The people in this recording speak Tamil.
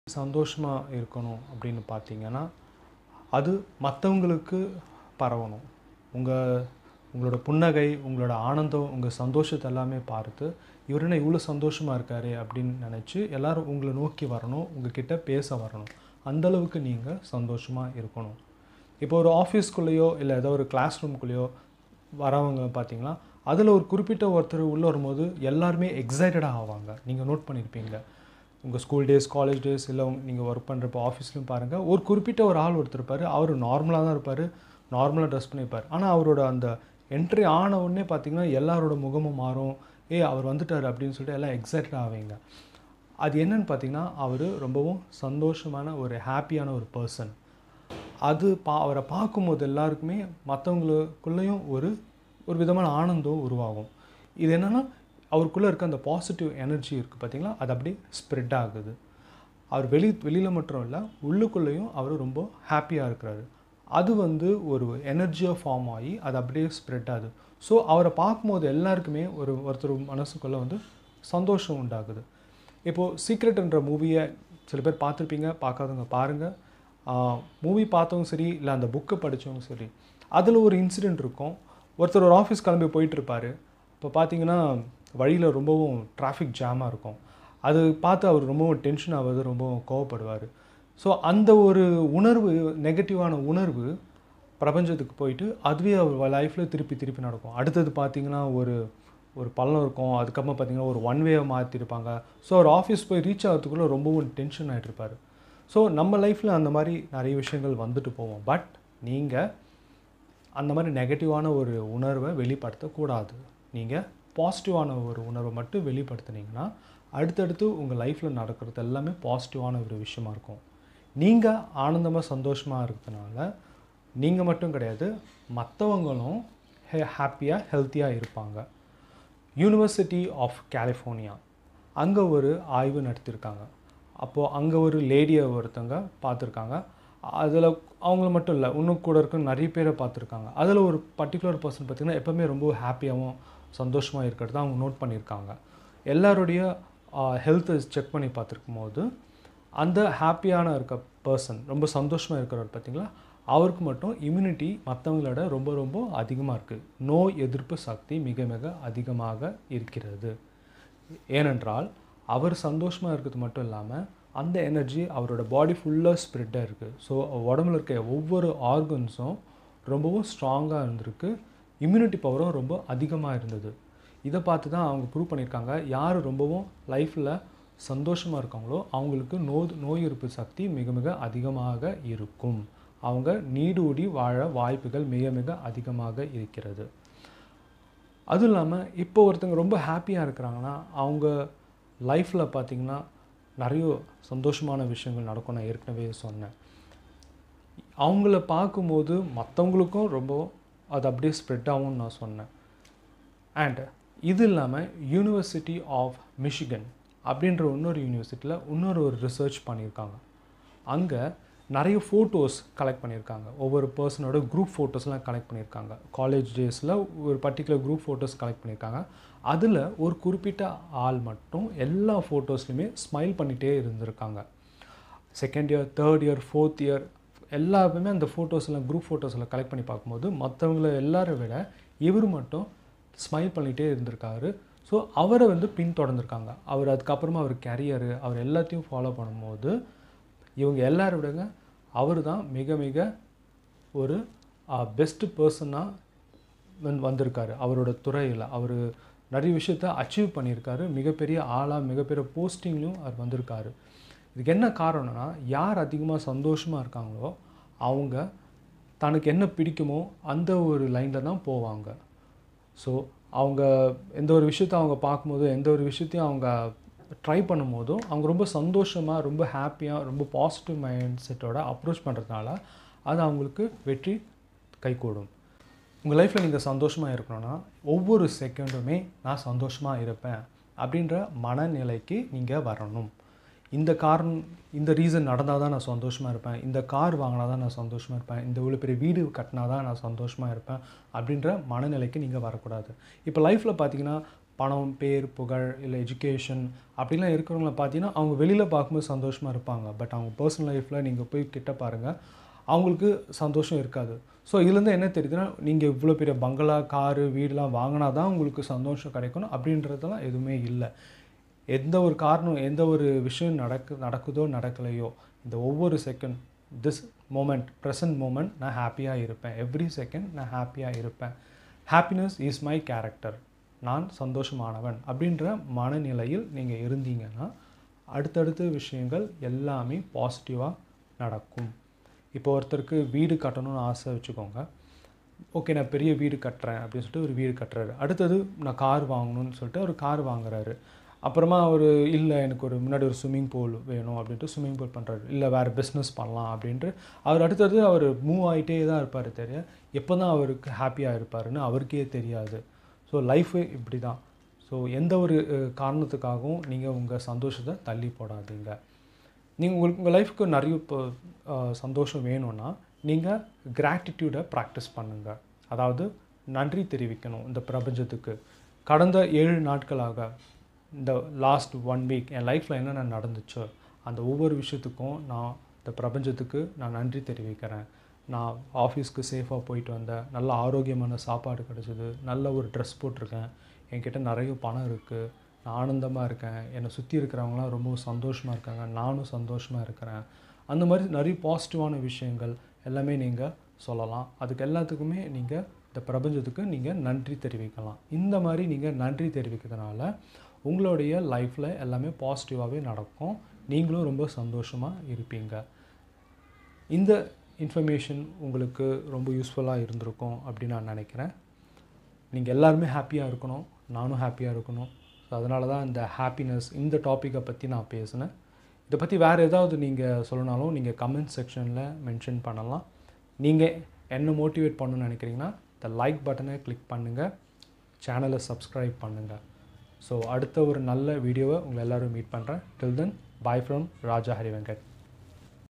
சந்தோஷமாக இருக்கணும் அப்படின்னு பார்த்தீங்கன்னா அது மற்றவங்களுக்கு பரவணும் உங்கள் உங்களோட புன்னகை உங்களோட ஆனந்தம் உங்கள் சந்தோஷத்தை எல்லாமே பார்த்து இவர் என்ன இவ்வளோ சந்தோஷமாக இருக்காரு அப்படின்னு நினச்சி எல்லாரும் உங்களை நோக்கி வரணும் உங்ககிட்ட பேச வரணும் அந்த அளவுக்கு நீங்கள் சந்தோஷமாக இருக்கணும் இப்போ ஒரு ஆஃபீஸ்க்குள்ளேயோ இல்லை ஏதோ ஒரு கிளாஸ் ரூம்குள்ளேயோ வரவங்க பார்த்தீங்கன்னா அதில் ஒரு குறிப்பிட்ட ஒருத்தர் உள்ளே வரும்போது எல்லாருமே எக்ஸைட்டடாக ஆவாங்க நீங்கள் நோட் பண்ணியிருப்பீங்க உங்கள் ஸ்கூல் டேஸ் காலேஜ் டேஸ் இல்லை நீங்கள் ஒர்க் பண்ணுறப்போ ஆஃபீஸ்லையும் பாருங்கள் ஒரு குறிப்பிட்ட ஒரு ஆள் ஒருத்தர் இருப்பார் அவர் நார்மலாக தான் இருப்பார் நார்மலாக ட்ரெஸ் பண்ணியிருப்பார் ஆனால் அவரோட அந்த என்ட்ரி ஆன உடனே பார்த்தீங்கன்னா எல்லாரோட முகமும் மாறும் ஏ அவர் வந்துட்டார் அப்படின்னு சொல்லிட்டு எல்லாம் எக்ஸைட்டட் ஆவீங்க அது என்னன்னு பார்த்தீங்கன்னா அவர் ரொம்பவும் சந்தோஷமான ஒரு ஹாப்பியான ஒரு பர்சன் அது பா அவரை பார்க்கும்போது எல்லாருக்குமே மற்றவங்களுக்குள்ளேயும் ஒரு ஒரு விதமான ஆனந்தம் உருவாகும் இது என்னென்னா அவருக்குள்ளே இருக்க அந்த பாசிட்டிவ் எனர்ஜி இருக்குது பார்த்தீங்களா அது அப்படியே ஸ்ப்ரெட் ஆகுது அவர் வெளி வெளியில் மட்டும் இல்லை உள்ளுக்குள்ளேயும் அவர் ரொம்ப ஹாப்பியாக இருக்கிறாரு அது வந்து ஒரு எனர்ஜியாக ஃபார்ம் ஆகி அது அப்படியே ஸ்ப்ரெட் ஆகுது ஸோ அவரை பார்க்கும்போது எல்லாருக்குமே ஒரு ஒருத்தர் மனசுக்குள்ளே வந்து சந்தோஷம் உண்டாகுது இப்போது சீக்ரெட்ன்ற மூவியை சில பேர் பார்த்துருப்பீங்க பார்க்காதவங்க பாருங்கள் மூவி பார்த்தவங்க சரி இல்லை அந்த புக்கை படித்தவங்க சரி அதில் ஒரு இன்சிடெண்ட் இருக்கும் ஒருத்தர் ஒரு ஆஃபீஸ் கிளம்பி போயிட்டுருப்பார் இப்போ பார்த்தீங்கன்னா வழியில் ரொம்பவும் டிராஃபிக் ஜாமாக இருக்கும் அது பார்த்து அவர் ரொம்பவும் டென்ஷன் ஆகுது ரொம்பவும் கோவப்படுவார் ஸோ அந்த ஒரு உணர்வு நெகட்டிவான உணர்வு பிரபஞ்சத்துக்கு போயிட்டு அதுவே அவர் லைஃப்பில் திருப்பி திருப்பி நடக்கும் அடுத்தது பார்த்தீங்கன்னா ஒரு ஒரு பள்ளம் இருக்கும் அதுக்கப்புறம் பார்த்தீங்கன்னா ஒரு ஒன் வேவை மாற்றிருப்பாங்க ஸோ அவர் ஆஃபீஸ் போய் ரீச் ஆகிறதுக்குள்ளே ரொம்பவும் டென்ஷன் ஆகிட்டு இருப்பார் ஸோ நம்ம லைஃப்பில் அந்த மாதிரி நிறைய விஷயங்கள் வந்துட்டு போவோம் பட் நீங்கள் அந்த மாதிரி நெகட்டிவான ஒரு உணர்வை வெளிப்படுத்தக்கூடாது நீங்கள் பாசிட்டிவான ஒரு உணர்வை மட்டும் வெளிப்படுத்துனீங்கன்னா அடுத்தடுத்து உங்கள் லைஃப்பில் நடக்கிறது எல்லாமே பாசிட்டிவான ஒரு விஷயமா இருக்கும் நீங்கள் ஆனந்தமாக சந்தோஷமாக இருக்கிறதுனால நீங்கள் மட்டும் கிடையாது மற்றவங்களும் ஹே ஹாப்பியாக ஹெல்த்தியாக இருப்பாங்க யூனிவர்சிட்டி ஆஃப் கலிஃபோர்னியா அங்கே ஒரு ஆய்வு நடத்தியிருக்காங்க அப்போது அங்கே ஒரு லேடியை ஒருத்தவங்க பார்த்துருக்காங்க அதில் அவங்கள மட்டும் இல்லை இன்னும் கூட இருக்க நிறைய பேரை பார்த்துருக்காங்க அதில் ஒரு பர்டிகுலர் பர்சன் பார்த்திங்கன்னா எப்போவுமே ரொம்ப ஹாப்பியாகவும் சந்தோஷமாக இருக்கிறது அவங்க நோட் பண்ணியிருக்காங்க எல்லாருடைய ஹெல்த்தை செக் பண்ணி பார்த்துருக்கும் போது அந்த ஹாப்பியான இருக்க பர்சன் ரொம்ப சந்தோஷமாக இருக்கிறவர் பார்த்திங்களா அவருக்கு மட்டும் இம்யூனிட்டி மற்றவங்களோட ரொம்ப ரொம்ப அதிகமாக இருக்குது நோய் எதிர்ப்பு சக்தி மிக மிக அதிகமாக இருக்கிறது ஏனென்றால் அவர் சந்தோஷமாக இருக்கிறது மட்டும் இல்லாமல் அந்த எனர்ஜி அவரோட பாடி ஃபுல்லாக ஸ்ப்ரெட்டாக இருக்குது ஸோ உடம்புல இருக்க ஒவ்வொரு ஆர்கன்ஸும் ரொம்பவும் ஸ்ட்ராங்காக இருந்திருக்கு இம்யூனிட்டி பவரும் ரொம்ப அதிகமாக இருந்தது இதை பார்த்து தான் அவங்க ப்ரூவ் பண்ணியிருக்காங்க யார் ரொம்பவும் லைஃப்பில் சந்தோஷமாக இருக்காங்களோ அவங்களுக்கு நோய் நோய் எதிர்ப்பு சக்தி மிக மிக அதிகமாக இருக்கும் அவங்க நீடூடி வாழ வாய்ப்புகள் மிக மிக அதிகமாக இருக்கிறது அதுவும் இல்லாமல் இப்போ ஒருத்தங்க ரொம்ப ஹாப்பியாக இருக்கிறாங்கன்னா அவங்க லைஃப்பில் பார்த்திங்கன்னா நிறைய சந்தோஷமான விஷயங்கள் நடக்கும் நான் ஏற்கனவே சொன்னேன் அவங்கள பார்க்கும்போது மற்றவங்களுக்கும் ரொம்ப அது அப்படியே ஸ்ப்ரெட் ஆகும்னு நான் சொன்னேன் அண்ட் இது இல்லாமல் யூனிவர்சிட்டி ஆஃப் மிஷிகன் அப்படின்ற இன்னொரு யூனிவர்சிட்டியில் இன்னொரு ஒரு ரிசர்ச் பண்ணியிருக்காங்க அங்கே நிறைய ஃபோட்டோஸ் கலெக்ட் பண்ணியிருக்காங்க ஒவ்வொரு பர்சனோட குரூப் ஃபோட்டோஸ்லாம் கலெக்ட் பண்ணியிருக்காங்க காலேஜ் டேஸில் ஒரு பர்டிகுலர் குரூப் ஃபோட்டோஸ் கலெக்ட் பண்ணியிருக்காங்க அதில் ஒரு குறிப்பிட்ட ஆள் மட்டும் எல்லா ஃபோட்டோஸ்லையுமே ஸ்மைல் பண்ணிகிட்டே இருந்திருக்காங்க second year third year fourth year எல்லாருமே அந்த ஃபோட்டோஸ்லாம் குரூப் ஃபோட்டோஸில் கலெக்ட் பண்ணி பார்க்கும்போது மற்றவங்கள எல்லாரை விட இவர் மட்டும் ஸ்மைல் பண்ணிகிட்டே இருந்திருக்காரு ஸோ அவரை வந்து பின்தொடர்ந்துருக்காங்க அவர் அதுக்கப்புறமா அவர் கேரியரு அவர் எல்லாத்தையும் ஃபாலோ பண்ணும்போது இவங்க எல்லாரை விடங்க அவர் தான் மிக மிக ஒரு பெஸ்ட்டு பர்சனாக வந்து வந்திருக்காரு அவரோட துறையில் அவர் நிறைய விஷயத்த அச்சீவ் பண்ணியிருக்காரு மிகப்பெரிய ஆளாக மிகப்பெரிய போஸ்டிங்லையும் அவர் வந்திருக்காரு இதுக்கு என்ன காரணம்னா யார் அதிகமாக சந்தோஷமாக இருக்காங்களோ அவங்க தனக்கு என்ன பிடிக்குமோ அந்த ஒரு லைனில் தான் போவாங்க ஸோ அவங்க எந்த ஒரு விஷயத்த அவங்க பார்க்கும்போது எந்த ஒரு விஷயத்தையும் அவங்க ட்ரை பண்ணும்போதும் அவங்க ரொம்ப சந்தோஷமாக ரொம்ப ஹாப்பியாக ரொம்ப பாசிட்டிவ் மைண்ட் செட்டோட அப்ரோச் பண்ணுறதுனால அது அவங்களுக்கு வெற்றி கைகூடும் உங்கள் லைஃப்பில் நீங்கள் சந்தோஷமாக இருக்கணும்னா ஒவ்வொரு செகண்டுமே நான் சந்தோஷமாக இருப்பேன் அப்படின்ற மனநிலைக்கு நீங்கள் வரணும் இந்த காரணம் இந்த ரீசன் நடந்தால் தான் நான் சந்தோஷமாக இருப்பேன் இந்த கார் வாங்கினா தான் நான் சந்தோஷமாக இருப்பேன் இந்த இவ்வளோ பெரிய வீடு கட்டினா தான் நான் சந்தோஷமாக இருப்பேன் அப்படின்ற மனநிலைக்கு நீங்கள் வரக்கூடாது இப்போ லைஃப்பில் பார்த்தீங்கன்னா பணம் பேர் புகழ் இல்லை எஜுகேஷன் அப்படிலாம் இருக்கிறவங்கள பார்த்தீங்கன்னா அவங்க வெளியில் பார்க்கும்போது சந்தோஷமாக இருப்பாங்க பட் அவங்க பர்சனல் லைஃப்பில் நீங்கள் போய் கிட்ட பாருங்கள் அவங்களுக்கு சந்தோஷம் இருக்காது ஸோ இதுலேருந்து என்ன தெரியுதுன்னா நீங்கள் இவ்வளோ பெரிய பங்களா காரு வீடுலாம் வாங்கினா தான் உங்களுக்கு சந்தோஷம் கிடைக்கணும் அப்படின்றதெல்லாம் எதுவுமே இல்லை எந்த ஒரு காரணம் எந்த ஒரு விஷயம் நடக்கு நடக்குதோ நடக்கலையோ இந்த ஒவ்வொரு second this moment present moment நான் ஹாப்பியாக இருப்பேன் எவ்ரி செகண்ட் நான் ஹாப்பியாக இருப்பேன் ஹாப்பினஸ் இஸ் மை கேரக்டர் நான் சந்தோஷமானவன் அப்படின்ற மனநிலையில் நீங்கள் இருந்தீங்கன்னா அடுத்தடுத்த விஷயங்கள் எல்லாமே பாசிட்டிவாக நடக்கும் இப்போ ஒருத்தருக்கு வீடு கட்டணும்னு ஆசை வச்சுக்கோங்க ஓகே நான் பெரிய வீடு கட்டுறேன் அப்படின்னு சொல்லிட்டு ஒரு வீடு கட்டுறாரு அடுத்தது நான் கார் வாங்கணும்னு சொல்லிட்டு ஒரு கார் வாங்குறாரு அப்புறமா அவர் இல்லை எனக்கு ஒரு முன்னாடி ஒரு ஸ்விம்மிங் பூல் வேணும் அப்படின்ட்டு ஸ்விம்மிங் பூல் பண்ணுறாரு இல்லை வேறு பிஸ்னஸ் பண்ணலாம் அப்படின்ட்டு அவர் அடுத்தது அவர் மூவ் ஆகிட்டே தான் இருப்பார் தெரிய எப்போ தான் அவருக்கு ஹாப்பியாக இருப்பாருன்னு அவருக்கே தெரியாது ஸோ லைஃபு இப்படி தான் ஸோ எந்த ஒரு அஹ், காரணத்துக்காகவும் நீங்கள் உங்கள் சந்தோஷத்தை தள்ளி போடாதீங்க நீங்கள் உங்களுக்கு உங்கள் லைஃப்க்கு நிறைய இப்போ அஹ், சந்தோஷம் வேணும்னா நீங்கள் கிராட்டிடியூடை ப்ராக்டிஸ் பண்ணுங்கள் அதாவது நன்றி தெரிவிக்கணும் இந்த பிரபஞ்சத்துக்கு கடந்த ஏழு நாட்களாக இந்த லாஸ்ட் ஒன் வீக் என் லைஃப்பில் என்னென்ன நடந்துச்சோ அந்த ஒவ்வொரு விஷயத்துக்கும் நான் இந்த பிரபஞ்சத்துக்கு நான் நன்றி தெரிவிக்கிறேன் நான் ஆஃபீஸ்க்கு சேஃபாக போயிட்டு வந்தேன் நல்ல ஆரோக்கியமான சாப்பாடு கிடச்சிது நல்ல ஒரு ட்ரெஸ் போட்டிருக்கேன் என்கிட்ட நிறைய பணம் இருக்குது நான் ஆனந்தமாக இருக்கேன் என்னை சுற்றி இருக்கிறவங்களாம் ரொம்ப சந்தோஷமாக இருக்காங்க நானும் சந்தோஷமாக இருக்கிறேன் அந்த மாதிரி நிறைய பாசிட்டிவான விஷயங்கள் எல்லாமே நீங்கள் சொல்லலாம் அதுக்கு எல்லாத்துக்குமே நீங்கள் இந்த பிரபஞ்சத்துக்கு நீங்கள் நன்றி தெரிவிக்கலாம் இந்த மாதிரி நீங்கள் நன்றி தெரிவிக்கிறதுனால உங்களுடைய லைஃப்பில் எல்லாமே பாசிட்டிவாகவே நடக்கும் நீங்களும் ரொம்ப சந்தோஷமாக இருப்பீங்க இந்த இன்ஃபர்மேஷன் உங்களுக்கு ரொம்ப யூஸ்ஃபுல்லாக இருந்திருக்கும் அப்படின்னு நான் நினைக்கிறேன் நீங்கள் எல்லாருமே ஹாப்பியாக இருக்கணும் நானும் ஹாப்பியாக இருக்கணும் ஸோ அதனால தான் இந்த ஹாப்பினஸ் இந்த டாப்பிக்கை பற்றி நான் பேசினேன் இதை பற்றி வேறு ஏதாவது நீங்கள் சொல்லணும்னாலும் நீங்கள் கமெண்ட் செக்ஷனில் மென்ஷன் பண்ணலாம் நீங்கள் என்ன மோட்டிவேட் பண்ணணும்னு நினைக்கிறீங்கன்னா இந்த லைக் பட்டனை கிளிக் பண்ணுங்கள் சேனலை சப்ஸ்கிரைப் பண்ணுங்கள் ஸோ அடுத்த ஒரு நல்ல வீடியோவை உங்களை எல்லோரும் மீட் பண்ணுறேன் till then bye from Raja Hari Venkat